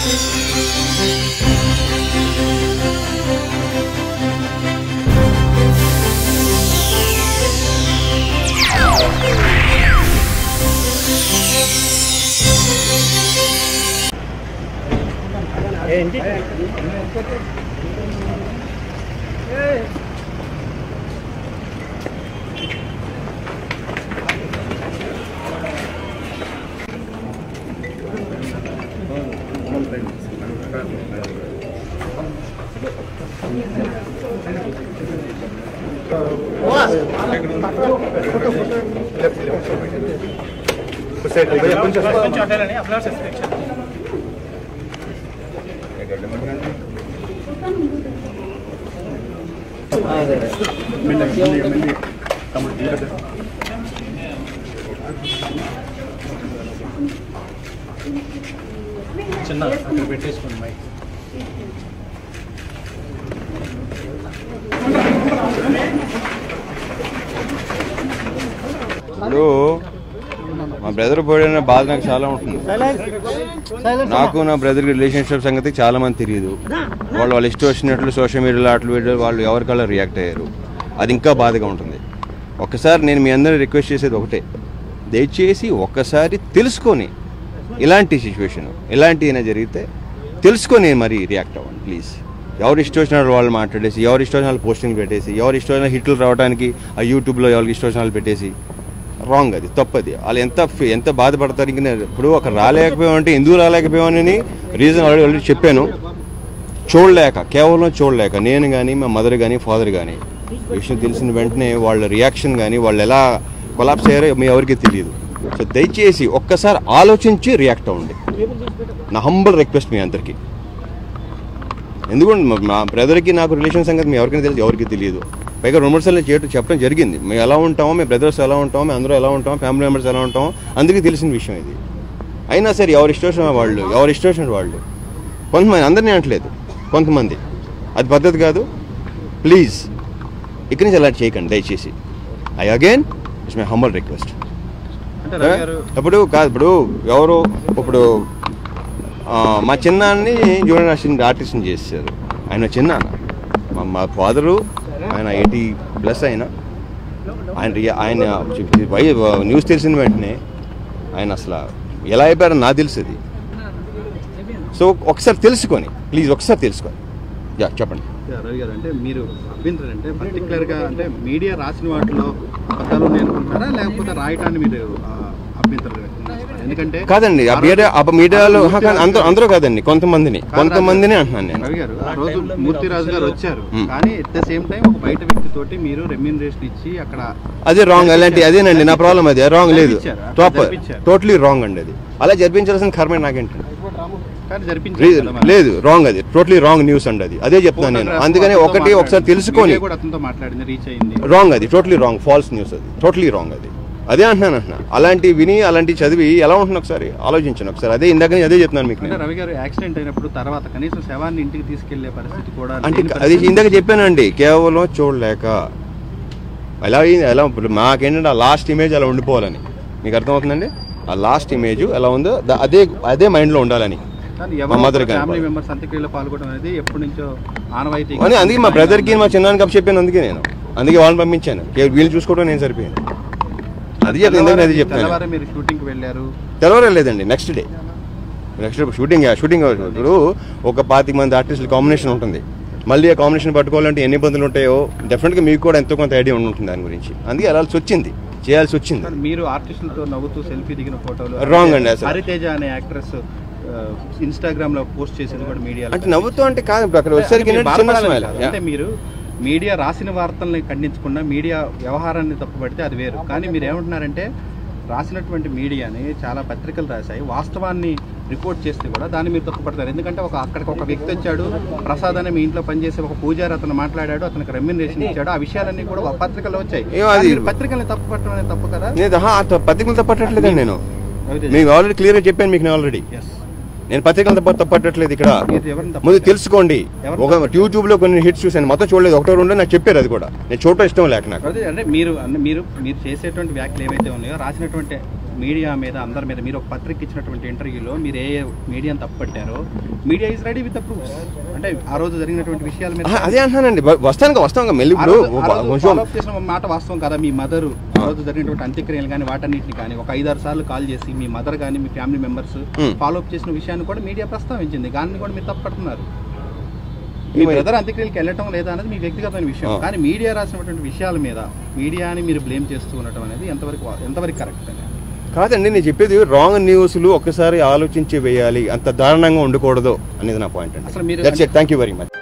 ఏంటి కొంచెం అటాలని upload section చిన్న అక్కడ పెట్టేసుకోండి మైక్ ఇప్పుడు మా బ్రదర్ పోయిన బాధ నాకు చాలా ఉంటుంది నాకు నా బ్రదర్ రిలేషన్షిప్ సంగతి చాలా మంది తెలియదు వాళ్ళు వాళ్ళు ఇష్టం వచ్చినట్లు సోషల్ మీడియాలో అట్లు వీడియో వాళ్ళు ఎవరికల్లా రియాక్ట్ అయ్యారు అది ఇంకా బాధగా ఉంటుంది ఒక్కసారి నేను మీ అందరిని రిక్వెస్ట్ చేసేది ఒకటే దయచేసి ఒక్కసారి తెలుసుకొని ఇలాంటి సిచ్యువేషన్ ఇలాంటి అయినా జరిగితే తెలుసుకొని మరి రియాక్ట్ అవ్వండి ప్లీజ్ ఎవరు ఇష్టం వచ్చిన వాళ్ళు మాట్లాడేసి ఎవరు ఇష్టం వచ్చిన వాళ్ళు పోస్టింగ్ పెట్టేసి ఎవరు ఇష్టం వచ్చిన హిట్లు రావడానికి ఆ యూట్యూబ్లో ఎవరికి ఇష్టం వచ్చిన వాళ్ళు పెట్టేసి రాంగ్ అది తప్పది వాళ్ళు ఎంత ఫీ- ఎంత బాధపడతారు ఇంక నేను ఇప్పుడు ఒక రాలేకపోయామంటే ఎందుకు రాలేకపోయామని రీజన్ ఆల్రెడీ ఆల్రెడీ చెప్పాను చూడలేక కేవలం చూడలేక నేను కానీ మా మదర్ కానీ ఫాదర్ కానీ విషయం తెలిసిన వెంటనే వాళ్ళ రియాక్షన్ కానీ వాళ్ళు ఎలా కొలాప్స్ అయ్యారో మీ ఎవరికి తెలియదు సో దయచేసి ఒక్కసారి ఆలోచించి రియాక్ట్ అవ్వండి నా హంబల్ రిక్వెస్ట్ మీ అందరికీ ఎందుకంటే మా- మా బ్రదర్కి నాకు రిలేషన్ సంగతి మీ ఎవరికైనా తెలుసు ఎవరికి తెలియదు పైగా రెండు మూడు సార్లు చేయటం చెప్పడం జరిగింది మేము ఎలా ఉంటామో మీ బ్రదర్స్ ఎలా ఉంటామో మేము అందరూ ఎలా ఉంటామో ఫ్యామిలీ మెంబర్స్ ఎలా ఉంటామో అందరికీ తెలిసిన విషయం ఇది అయినా సరే ఎవరి ఇష్టం వచ్చిన వాళ్ళు ఎవరి ఇష్టం వచ్చిన వాళ్ళు కొంతమంది అందరినీ అనట్లేదు కొంతమంది అది పద్ధతి కాదు ప్లీజ్ ఇక్కడి నుంచి అలా చేయకండి దయచేసి I again it's my humble request అంటే రవి గారు ఇప్పుడు కాదు ఇప్పుడు ఎవరు ఇప్పుడు ఆ, మా చిన్నాన్ని జూనియర్ ఆర్టిస్ట్ ఆర్టిస్ట్ని చేశారు ఆయన చిన్నాన్న మా మా ఫాదరు ఆయన ఎయిటీ ప్లస్ ఆయన ఆయన రియా- ఆయన వై న్యూస్ తెలిసిన వెంటనే ఆయన అసలు ఎలా అయిపోయారో నాకు తెలుస్తుంది సో ఒకసారి తెలుసుకొని ప్లీజ్ ఒకసారి తెలుసుకొని యా చెప్పండి రవి గారు అంటే మీరు అభ్యంతరం అంటే పర్టికులర్ గా అంటే మీడియా రాసిన వాటిలో అబద్ధాలు నేర్చుకుంటారా లేకపోతే రాయటాన్ని మీరు ఆ, అభ్యంతరం వ్యక్తం చేస్తారా? ఎందుకంటే కాదండి ఆ మీడియా ఆ మీడియాలో ఆహా, కాదు, అందరూ అందరూ కాదండి కొంతమందిని కొంతమందిని అంటున్నాను నేను రవి గారు ఆ రోజు మూర్తిరాజు గారు వచ్చారు మ్. కానీ ఎట్ ద సేమ్ టైం ఒక బయట వ్యక్తి తోటి మీరు రెమ్యూనరేషన్ ఇచ్చి అక్కడ అదే రాంగ్ అలాంటి అదేనండి నా ప్రాబ్లం అది రాంగ్ లేదు జరిపించారు. టాప్ జరిపించారు. టోటలీ రాంగ్ అండి అది అలా జరిపించాల్సిన కర్మ నాకేంటండి కానీ రీ- జరిపించారు కదా మరి. లేదు రాంగ్ అది టోటలీ రాంగ్ న్యూస్ అండి అది అదే చెప్తున్నాను నేను ఫోటోగ్రాఫ్ అందుకని అతనితో ఒకటి ఒకసారి మాట్లాడింది. తెలుసుకొని మీడియా కూడా అతనితో మాట్లాడింది రీచ్ అయింది రాంగ్ అది టోటలీ రాంగ్ ఫాల్స్ న్యూస్ అది టోటలీ రాంగ్ అది అదే అంటున్నాను అంటున్నా అలాంటి విని అలాంటి చదివి ఎలా ఉంటుంది ఒకసారి ఆలోచించండి ఒకసారి అదే ఇందాక నేను అదే చెప్తున్నాను మీకు అంటే నేను రవి గారు యాక్సిడెంట్ అయినప్పుడు తర్వాత కనీసం శవాన్ని ఇంటికి తీసుకెళ్లే పరిస్థితి కూడా అంటే లేని అది పరిస్థితి. ఇందాక చెప్పానండి కేవలం చూడలేక ఎలా అయింది ఎలా ఇప్పుడు మాకేంటంటే ఆ లాస్ట్ ఇమేజ్ అలా ఉండిపోవాలని మీకు అర్థమవుతుందండి ఆ లాస్ట్ ఇమేజ్ ఎలా ఉందో ద- అదే అదే మైండ్లో ఉండాలని కానీ మా ఎవరో mother ఒక కి ఫ్యామిలీ అనుకోవాలి. మెంబర్స్ అంత్యక్రియలో పాల్గొనడం అనేది ఎప్పటి నుంచో ఆనవాయితీ అని అందుకే మా బ్రదర్కి మా చిన్నానికి అప్పు చెప్పాను అందుకే నేను అందుకే వాళ్ళని పంపించాను కేవలం వీళ్ళు చూసుకోవడం నేను సరిపోయాను అది చెప్తాను ఇందాక అది చెప్తాను తెల్లవారే మీరు షూటింగ్ కి వెళ్ళారు తెలవరే లేదండి next day next day shooting shooting ఇప్పుడు ఒక పాతిక మంది ఆర్టిస్టుల కాంబినేషన్ ఉంటుంది మళ్ళీ ఆ కాంబినేషన్ పట్టుకోవాలంటే ఎన్ని ఇబ్బందులు ఉంటాయో డెఫినెట్గా మీకు కూడా ఎంతో కొంత ఐడియా ఉంటుంది దాని గురించి అందుకే వెళ్ళాల్సి వచ్చింది చేయాల్సి వచ్చింది కానీ మీరు ఆర్టిస్టులతో నవ్వుతూ సెల్ఫీ దిగిన ఫోటోలు Wrong అండి అసలు. హరితేజ అనే యాక్ట్రెస్ ఇన్స్టాగ్రామ్ లో పోస్ట్ చేసేది కూడా మీడియా అంటే నవ్వుతూ అంటే కాదు ఇప్పుడు అక్కడ వచ్చేసరికి ఏంటంటే చిన్న స్మైల్ అంటే మీరు మీడియా రాసిన వార్తల్ని ఖండించకుండా మీడియా వ్యవహారాన్ని తప్పుపడితే అది వేరు కానీ మీరు ఏమంటున్నారంటే రాసినటువంటి మీడియాని చాలా పత్రికలు రాశాయి వాస్తవాన్ని రిపోర్ట్ చేస్తే కూడా దాన్ని మీరు తప్పుపడతారు ఎందుకంటే ఒక అక్కడికి ఒక వ్యక్తి వచ్చాడు ప్రసాద్ అనే మీ ఇంట్లో పనిచేసే ఒక పూజారి అతను మాట్లాడాడు అతనికి రెమ్యునరేషన్ ఇచ్చాడు ఆ విషయాలన్నీ కూడా ఒక పత్రికల్లో వచ్చాయి ఏం అది- కానీ మీరు పత్రికల్ని తప్పుపట్టడం అనేది తప్పు కదా నేను ఆహా, ఆ పత్రికలు తప్పట్టట్లేదండి నేను రవితేజ. మీకు ఆల్రెడీ క్లియర్గా చెప్పాను మీకు నేను ఆల్రెడీ Yes. నేను పత్రికలు తప్ప తప్పట్టట్లేదు ఇక్కడ మీరు ఎవరిని తప్పు ముందు తెలుసుకోండి ఎవరు ఒక యూట్యూబ్ లో కొన్ని హిట్స్ చూశాను మొత్తం చూడలేదు ఒకటో రెండో నాకు చెప్పారు అది కూడా నేను చూడటం ఇష్టం లేక నాకు అదే అంటే మీరు అన్న- మీరు మీరు చేసేటువంటి వ్యాఖ్యలు ఏవైతే ఉన్నాయో రాసినటువంటి మీడియా మీద అందరి మీద మీరు ఒక పత్రిక ఇచ్చినటువంటి ఇంటర్వ్యూలో మీరు ఏ ఏ మీడియాని తప్పుపట్టారో media is ready with proofs అంటే ఆ రోజు జరిగినటువంటి విషయాల మీద ఆ, అదే అంటున్నానండి బ- వస్తాను వస్తాను మళ్ళీ ఆ ఇప్పుడు రోజు- ఆ రోజు కొంచెం follow up చేసిన మాట వాస్తవం కదా మీ మదర్ ఆ రోజు జరిగినటువంటి అంత్యక్రియలు కానీ వాటన్నిటిని కానీ ఒక ఐదారు సార్లు కాల్ చేసి మీ మదర్ కానీ మీ family members Hmm. Follow up చేసిన విషయాన్ని కూడా మీడియా ప్రస్తావించింది దాన్ని కూడా మీరు తప్పట్టున్నారు మీ ఏమై- బ్రదర్ అంత్యక్రియలకు వెళ్ళటం లేదా అనేది మీ వ్యక్తిగతమైన విషయం ఆ. కానీ మీడియా రాసినటువంటి విషయాల మీద మీడియాని మీరు బ్లేమ్ చేస్తూ ఉండటం అనేది ఎంతవరకు వా- ఎంతవరకు కరెక్ట్ అని కాదండి నేను చెప్పేది రాంగ్ న్యూస్లు ఒక్కసారి ఆలోచించి వేయాలి అంత దారుణంగా ఉండకూడదు అనేది నా పాయింట్ అండి అసలు మీరు థ్యాంక్ యూ వెరీ మచ్